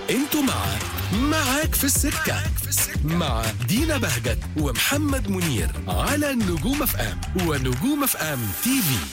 انتوا مع معاك في السكة مع دينا بهجت ومحمد منير على نجوم اف ام ونجوم اف ام تي في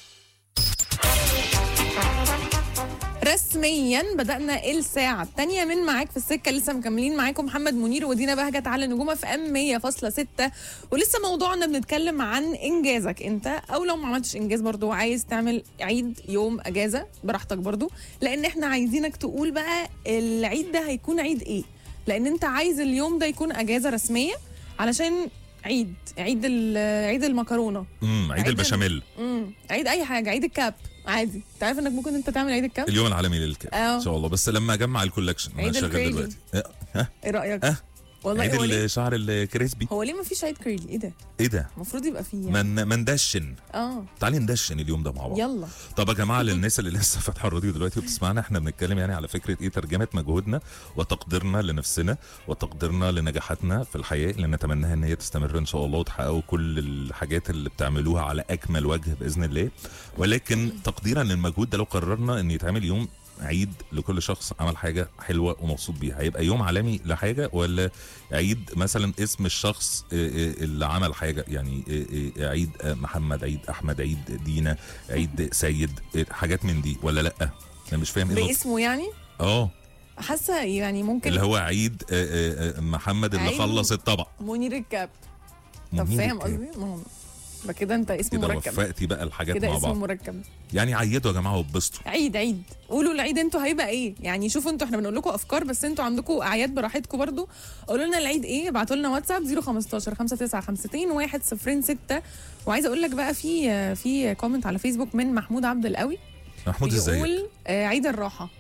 رسميا بدأنا الساعة الثانية من معاك في السكة لسه مكملين معاكم محمد منير ودينا بهجت على نجوم اف ام 100.6 ولسه موضوعنا بنتكلم عن انجازك انت او لو ما عملتش انجاز برضو عايز تعمل عيد يوم اجازة براحتك برضو لان احنا عايزينك تقول بقى العيد ده هيكون عيد ايه لان انت عايز اليوم ده يكون اجازة رسمية علشان عيد عيد ال- عيد المكرونة امم عيد عيد البشاميل امم عيد اي حاجة عيد الكاب عادي انت عارف انك ممكن انت تعمل عيد الكاب اليوم العالمي للكاب اه. ان شاء الله بس لما اجمع الكولكشن انا عيد شغال الكريلي. دلوقتي اه، ها ايه رايك اه والله عيد هو ليه الشعر الكريسبي هو ليه ما فيش عيد كريلي ايه ده ايه ده المفروض يبقى فيه يعني. من ما ندشن اه تعالي ندشن اليوم ده مع بعض يلا طب يا جماعه للناس اللي لسه فاتحه الراديو دلوقتي وبتسمعنا احنا بنتكلم يعني على فكره ايه ترجمه مجهودنا وتقديرنا لنفسنا وتقديرنا لنجاحاتنا في الحياه اللي نتمناها ان هي تستمر ان شاء الله وتحققوا كل الحاجات اللي بتعملوها على اكمل وجه باذن الله ولكن تقديرا للمجهود ده لو قررنا ان يتعمل يوم عيد لكل شخص عمل حاجه حلوه ومبسوط بيها هيبقى يوم عالمي لحاجه ولا عيد مثلا اسم الشخص آه، آه، اللي عمل حاجه يعني آه، آه، عيد آه، محمد عيد احمد عيد دينا عيد سيد آه، حاجات من دي ولا لا انا مش فاهم ايه النقطة. باسمه يعني اه حاسه يعني ممكن اللي هو عيد آه، آه، آه، محمد اللي عيد خلص الطبق منير الكاب طب منير فاهم الكاب. قصدي؟ ما هو يبقى كده انت اسم كده مركب وفقتي بقى الحاجات كده مع اسم بعض مركب يعني عيدوا يا جماعه واتبسطوا عيد عيد قولوا العيد انتوا هيبقى ايه يعني شوفوا انتوا احنا بنقول لكم افكار بس انتوا عندكم اعياد براحتكم برضو قولوا لنا العيد ايه ابعتوا لنا واتساب 015 5952 106 وعايزه اقول لك بقى في في كومنت على فيسبوك من محمود عبد القوي محمود ازيك بيقول آه عيد الراحه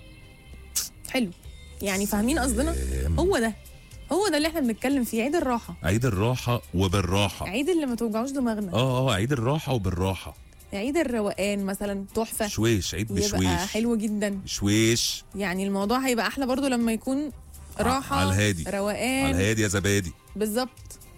حلو يعني فاهمين قصدنا آم، هو ده هو ده اللي احنا بنتكلم فيه عيد الراحه عيد الراحه وبالراحه عيد اللي ما توجعوش دماغنا اه اه عيد الراحه وبالراحه عيد الروقان مثلا تحفه شويش عيد يبقى بشويش حلو جدا شويش يعني الموضوع هيبقى احلى برضو لما يكون راحه على الهادي. روقان على الهادي يا زبادي بالظبط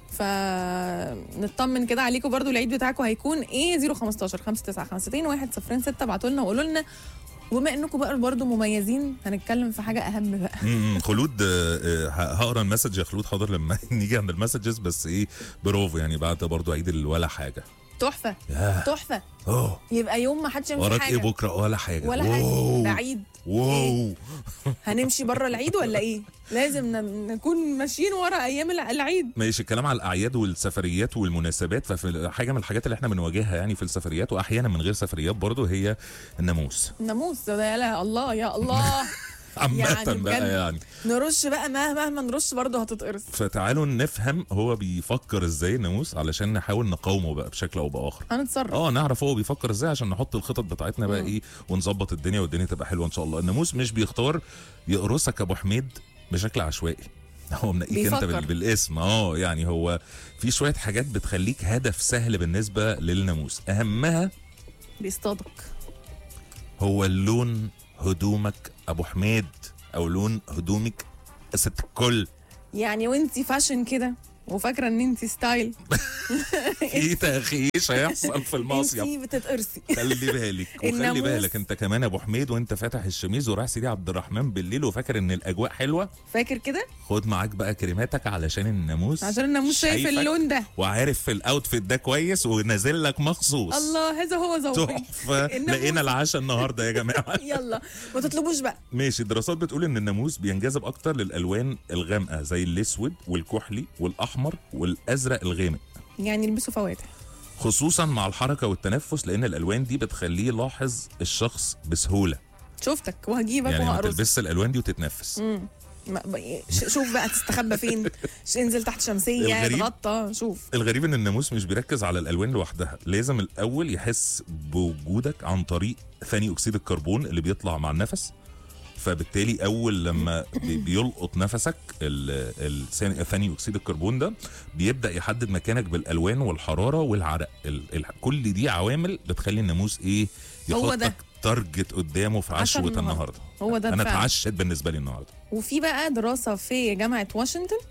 فنطمن كده عليكم برضو العيد بتاعكم هيكون ايه 015 5952 106 ابعتوا لنا وقولوا لنا وبما انكم بقى برضو مميزين هنتكلم في حاجه اهم بقى امم خلود آه، آه، هقرا المسج يا خلود حاضر لما نيجي عند المسجز بس ايه برافو يعني بعد برضو عيد ال- ولا حاجه تحفه ياه تحفه اه يبقى يوم ما حدش يعمل فيه وراك حاجه ايه بكره ولا حاجه ولا حاجه واو. ده عيد واو هنمشي بره العيد ولا ايه لازم ن- نكون ماشيين ورا ايام الع- العيد ماشي الكلام على الاعياد والسفريات والمناسبات ففي حاجه من الحاجات اللي احنا بنواجهها يعني في السفريات واحيانا من غير سفريات برضو هي الناموس الناموس ده يا لا الله يا الله عامه يعني بقى بجد. يعني نرش بقى مهما مهما نرش برضه هتتقرص فتعالوا نفهم هو بيفكر ازاي الناموس علشان نحاول نقاومه بقى بشكل او باخر هنتصرف اه نعرف هو بيفكر ازاي عشان نحط الخطط بتاعتنا بقى ايه ونظبط الدنيا والدنيا تبقى حلوه ان شاء الله الناموس مش بيختار يقرصك يا ابو حميد بشكل عشوائي هو منقيك انت بيفكر. بال- بالاسم اه يعني هو في شويه حاجات بتخليك هدف سهل بالنسبه للناموس اهمها بيصطادك هو اللون هدومك ابو حميد او لون هدومك ست الكل يعني وانتي فاشن كده وفاكره ان انتي ستايل في تخيش هيحصل في المصيف انتي بتتقرصي خلي بالك وخلي الناموس. بالك انت كمان يا ابو حميد وانت فاتح الشميز ورايح سيدي عبد الرحمن بالليل وفاكر ان الاجواء حلوه فاكر كده خد معاك بقى كريماتك علشان الناموس عشان الناموس شايف شايفك اللون ده وعارف في الاوتفيت ده كويس ونازل لك مخصوص الله هذا هو ذوقي تحفه الناموس. لقينا العشاء النهارده يا جماعه يلا ما تطلبوش بقى ماشي الدراسات بتقول ان الناموس بينجذب اكتر للالوان الغامقه زي الاسود والكحلي والاحمر والازرق الغامق يعني البسوا فواتح خصوصا مع الحركه والتنفس لان الالوان دي بتخليه يلاحظ الشخص بسهوله شفتك وهجيبك يعني ما وهقرصك تلبسش الالوان دي وتتنفس ما- ب- ش- شوف بقى تستخبى فين ش- انزل تحت شمسيه الغريب- اتغطى شوف الغريب ان الناموس مش بيركز على الالوان لوحدها لازم الاول يحس بوجودك عن طريق ثاني اكسيد الكربون اللي بيطلع مع النفس فبالتالي اول لما بي- بيلقط نفسك ال- ال- ثاني- ثاني اكسيد الكربون ده بيبدا يحدد مكانك بالالوان والحراره والعرق ال ال كل دي عوامل بتخلي الناموس ايه هو ده. يحطك تارجت قدامه في عشان عشوه النهاردة. النهارده هو ده انا فعلا. اتعشت بالنسبه لي النهارده وفي بقى دراسه في جامعه واشنطن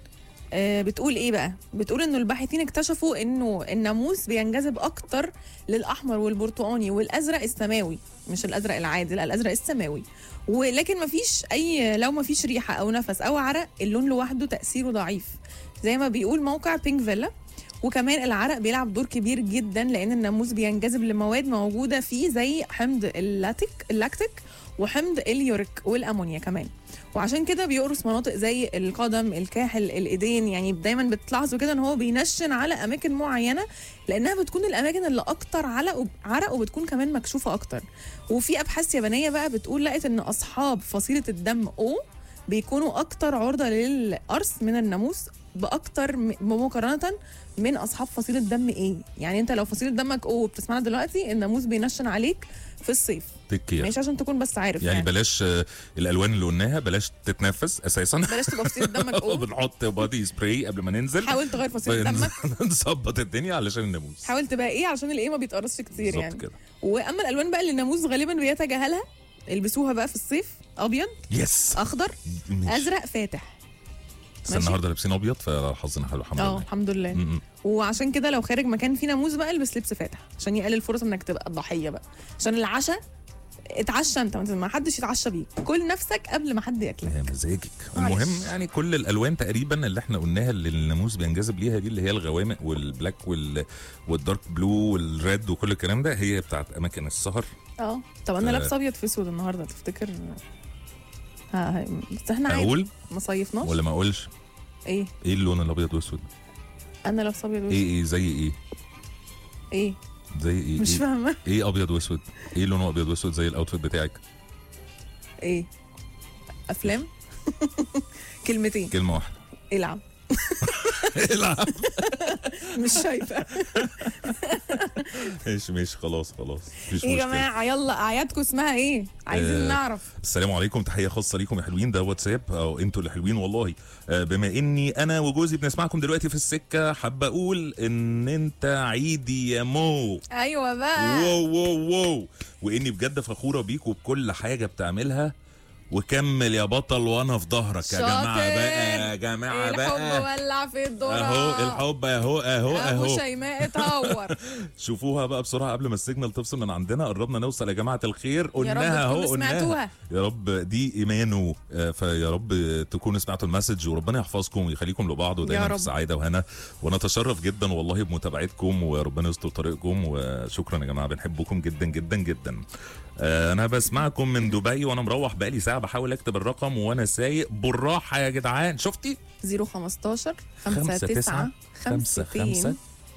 آه بتقول ايه بقى بتقول انه الباحثين اكتشفوا انه الناموس بينجذب اكتر للاحمر والبرتقاني والازرق السماوي مش الازرق العادي لا الازرق السماوي ولكن مفيش اي لو مفيش ريحه او نفس او عرق اللون لوحده تاثيره ضعيف زي ما بيقول موقع بينك فيلا وكمان العرق بيلعب دور كبير جدا لان الناموس بينجذب لمواد موجوده فيه زي حمض اللاتيك اللاكتيك وحمض اليوريك والامونيا كمان وعشان كده بيقرص مناطق زي القدم الكاحل الايدين يعني دايما بتلاحظوا كده ان هو بينشن على اماكن معينه لانها بتكون الاماكن اللي اكتر علق عرق وبتكون كمان مكشوفه اكتر وفي ابحاث يابانيه بقى بتقول لقت ان اصحاب فصيله الدم او بيكونوا اكتر عرضه للقرص من الناموس باكتر م- مقارنه من اصحاب فصيله دم ايه يعني انت لو فصيله دمك او بتسمعنا دلوقتي الناموس بينشن عليك في الصيف تكير ماشي عشان تكون بس عارف يعني بلاش آه، الالوان اللي قلناها بلاش تتنفس اساسا بلاش تبقى فصيله دمك او بنحط بادي سبراي قبل ما ننزل حاول تغير فصيله دمك نظبط الدنيا علشان الناموس حاول تبقى ايه علشان الايه ما بيتقرصش كتير بالظبط يعني كده واما الالوان بقى اللي الناموس غالبا بيتجاهلها البسوها بقى في الصيف ابيض يس اخضر ماشي. ازرق فاتح بس ماشي. النهارده لابسين ابيض فحظنا حلو الحمد اه لله الحمد لله م- م. وعشان كده لو خارج مكان فيه ناموس بقى البس لبس فاتح عشان يقلل فرص انك تبقى الضحيه بقى عشان العشاء اتعشى انت ما حدش يتعشى بيك كل نفسك قبل ما حد ياكلك يا مزاجك معلش. المهم يعني كل الالوان تقريبا اللي احنا قلناها اللي الناموس بينجذب ليها دي اللي هي الغوامق والبلاك وال والدارك بلو والريد وكل الكلام ده هي بتاعت اماكن السهر اه طب انا آه. لابسه ابيض في اسود النهارده تفتكر ها ها بس احنا عادي اقول ما صيفناش ولا ما اقولش ايه ايه اللون الابيض واسود انا لابسه ابيض واسود ايه ايه زي ايه ايه زي ايه مش ايه, فاهمه إيه ابيض واسود ايه لونه ابيض واسود زي الاوتفيت بتاعك ايه افلام كلمتين كلمه واحده العب العب مش شايفه ماشي ماشي خلاص خلاص مفيش ايه يا مشكله جماعه يلا اعيادكم اسمها ايه عايزين آه، نعرف السلام عليكم تحيه خاصه ليكم يا حلوين ده واتساب او انتوا اللي حلوين والله آه، بما اني انا وجوزي بنسمعكم دلوقتي في السكه حابه اقول ان انت عيدي يا مو ايوه بقى واو واو واو واني بجد فخوره بيك وبكل حاجه بتعملها وكمل يا بطل وانا في ظهرك يا جماعه شاطر. بقى يا جماعه الحب بقى ولع في الدور اهو الحب اهو اهو ابو اهو شيماء اتهور شوفوها بقى بسرعه قبل ما السيجنال تفصل من عندنا قربنا نوصل يا جماعه الخير يا قلناها رب اهو تكونوا قلناها سمعتوها يا رب دي ايمانه آه، فيا رب تكونوا سمعتوا المسج وربنا يحفظكم ويخليكم لبعض ودايما رب. في سعاده وهنا ونتشرف جدا والله بمتابعتكم وربنا يستر طريقكم وشكرا يا جماعه بنحبكم جدا جدا جدا آه، انا بسمعكم من دبي وانا مروح بقالي ساعه بحاول اكتب الرقم وانا سايق بالراحه يا جدعان شفتي 015 خمسة 5 تسعة 9 خمسة خمسة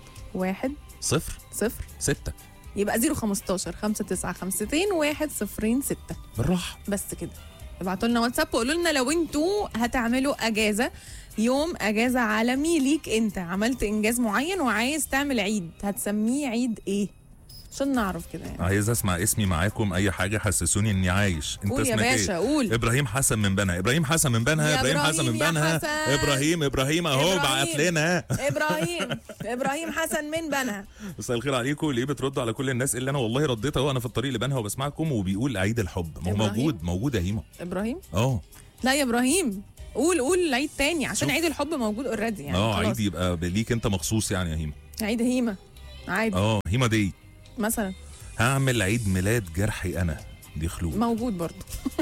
1 صفر 0 ستة يبقى 015 5 9 5 1 0 6 بالراحه بس كده ابعتوا لنا واتساب وقولوا لنا لو انتوا هتعملوا اجازه يوم اجازه عالمي ليك انت عملت انجاز معين وعايز تعمل عيد هتسميه عيد ايه عشان نعرف كده يعني عايز اسمع اسمي معاكم اي حاجه حسسوني اني عايش انت قول يا اسمك باشا ايه قول ابراهيم حسن من بنها ابراهيم حسن من بنها يا ابراهيم حسن من إبراهيم يا بنها حسن. ابراهيم ابراهيم اهو إبراهيم. بعت لنا ابراهيم ابراهيم حسن من بنها مساء الخير عليكم ليه بتردوا على كل الناس اللي انا والله رديت اهو انا في الطريق لبنها وبسمعكم وبيقول عيد الحب ما هو إبراهيم؟ موجود موجود يا هيما ابراهيم اه لا يا ابراهيم قول قول عيد تاني عشان شوف. عيد الحب موجود اوريدي يعني اه خلاص. عيد يبقى ليك انت مخصوص يعني يا هيما عيد هيمه عادي اه هيما دي مثلا هعمل عيد ميلاد جرحي انا دي خلود موجود برضه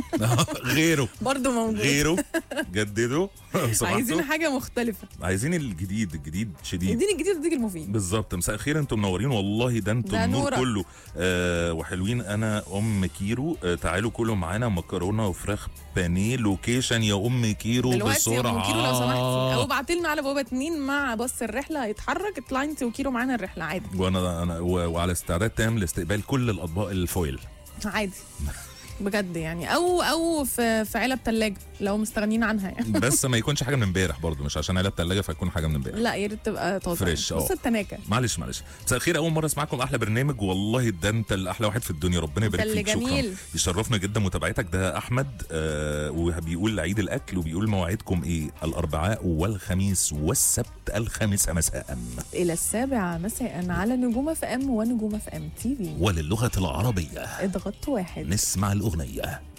غيره برضه موجود غيره جدده سمحتوا؟ عايزين حاجه مختلفه عايزين الجديد الجديد شديد اديني الجديد اديك المفيد بالظبط مساء الخير انتم منورين والله ده انتم ده النور نورك. كله آه وحلوين انا ام كيرو آه تعالوا كلوا معانا مكرونه وفراخ بانيه لوكيشن يا ام كيرو دلوقتي يا بسرعه ام كيلو لو سمحتي او ابعتي لنا على بوابه اتنين مع باص الرحله هيتحرك اطلعي انت وكيلو معانا الرحله عادي وانا انا و- وعلى استعداد تام لاستقبال كل الاطباق الفويل عادي بجد يعني او او في في علب ثلاجه لو مستغنيين عنها يعني بس ما يكونش حاجه من امبارح برضو مش عشان علب ثلاجه فيكون حاجه من امبارح لا يا ريت تبقى طازه فريش، بص اه. التناكه معلش معلش مساء الخير اول مره اسمعكم احلى برنامج والله ده انت الاحلى واحد في الدنيا ربنا انت يبارك اللي فيك شكرا جميل يشرفنا جدا متابعتك ده احمد آه وبيقول عيد الاكل وبيقول مواعيدكم ايه الاربعاء والخميس والسبت الخامسه مساء الى السابعه مساء على نجوم اف ام ونجوم اف ام تي في وللغه العربيه اضغط واحد نسمع الاغنيه